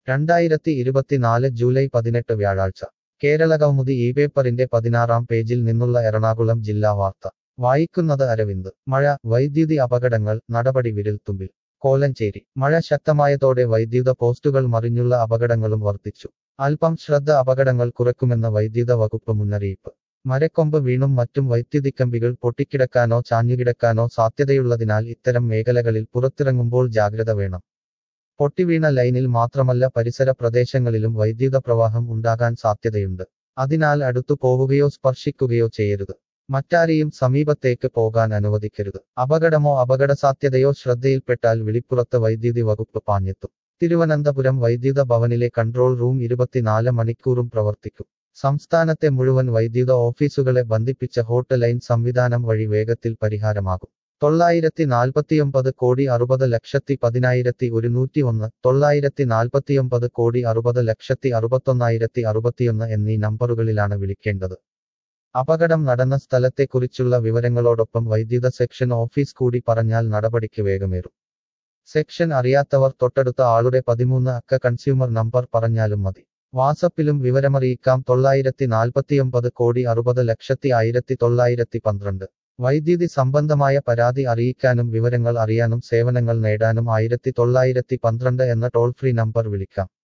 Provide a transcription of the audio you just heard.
രണ്ടായിരത്തി ഇരുപത്തിനാല് ജൂലൈ പതിനെട്ട് വ്യാഴാഴ്ച കേരള കൗമുദി ഈ പേപ്പറിന്റെ പതിനാറാം പേജിൽ നിന്നുള്ള എറണാകുളം ജില്ലാ വാർത്ത വായിക്കുന്നത് അരവിന്ദ് മഴ വൈദ്യുതി അപകടങ്ങൾ നടപടി വിരൽത്തുമ്പിൽ കോലഞ്ചേരി മഴ ശക്തമായതോടെ വൈദ്യുത പോസ്റ്റുകൾ മറിഞ്ഞുള്ള അപകടങ്ങളും വർദ്ധിച്ചു അല്പം ശ്രദ്ധ അപകടങ്ങൾ കുറയ്ക്കുമെന്ന വൈദ്യുത വകുപ്പ് മുന്നറിയിപ്പ് മരക്കൊമ്പ് വീണും മറ്റും വൈദ്യുതിക്കമ്പികൾ പൊട്ടിക്കിടക്കാനോ ചാഞ്ഞുകിടക്കാനോ സാധ്യതയുള്ളതിനാൽ ഇത്തരം മേഖലകളിൽ പുറത്തിറങ്ങുമ്പോൾ ജാഗ്രത വേണം പൊട്ടിവീണ ലൈനിൽ മാത്രമല്ല പരിസര പ്രദേശങ്ങളിലും വൈദ്യുത പ്രവാഹം ഉണ്ടാകാൻ സാധ്യതയുണ്ട് അതിനാൽ അടുത്തു പോവുകയോ സ്പർശിക്കുകയോ ചെയ്യരുത് മറ്റാരെയും സമീപത്തേക്ക് പോകാൻ അനുവദിക്കരുത് അപകടമോ അപകടസാധ്യതയോ ശ്രദ്ധയിൽപ്പെട്ടാൽ വിളിപ്പുറത്ത് വൈദ്യുതി വകുപ്പ് പാഞ്ഞെത്തും തിരുവനന്തപുരം വൈദ്യുത ഭവനിലെ കൺട്രോൾ റൂം ഇരുപത്തിനാല് മണിക്കൂറും പ്രവർത്തിക്കും സംസ്ഥാനത്തെ മുഴുവൻ വൈദ്യുത ഓഫീസുകളെ ബന്ധിപ്പിച്ച ഹോട്ട് ലൈൻ സംവിധാനം വഴി വേഗത്തിൽ പരിഹാരമാകും തൊള്ളായിരത്തി നാൽപ്പത്തിയൊമ്പത് കോടി അറുപത് ലക്ഷത്തി പതിനായിരത്തി ഒരുന്നൂറ്റി ഒന്ന് തൊള്ളായിരത്തി നാൽപ്പത്തിയൊമ്പത് കോടി അറുപത് ലക്ഷത്തി അറുപത്തൊന്നായിരത്തി അറുപത്തിയൊന്ന് എന്നീ നമ്പറുകളിലാണ് വിളിക്കേണ്ടത് അപകടം നടന്ന സ്ഥലത്തെക്കുറിച്ചുള്ള വിവരങ്ങളോടൊപ്പം വൈദ്യുത സെക്ഷൻ ഓഫീസ് കൂടി പറഞ്ഞാൽ നടപടിക്ക് വേഗമേറും സെക്ഷൻ അറിയാത്തവർ തൊട്ടടുത്ത ആളുടെ പതിമൂന്ന് അക്ക കൺസ്യൂമർ നമ്പർ പറഞ്ഞാലും മതി വാട്സപ്പിലും വിവരമറിയിക്കാം തൊള്ളായിരത്തി നാൽപ്പത്തിയൊമ്പത് കോടി അറുപത് ലക്ഷത്തി ആയിരത്തി തൊള്ളായിരത്തി പന്ത്രണ്ട് വൈദ്യുതി സംബന്ധമായ പരാതി അറിയിക്കാനും വിവരങ്ങൾ അറിയാനും സേവനങ്ങൾ നേടാനും ആയിരത്തി തൊള്ളായിരത്തി പന്ത്രണ്ട് എന്ന ടോൾ ഫ്രീ നമ്പർ വിളിക്കാം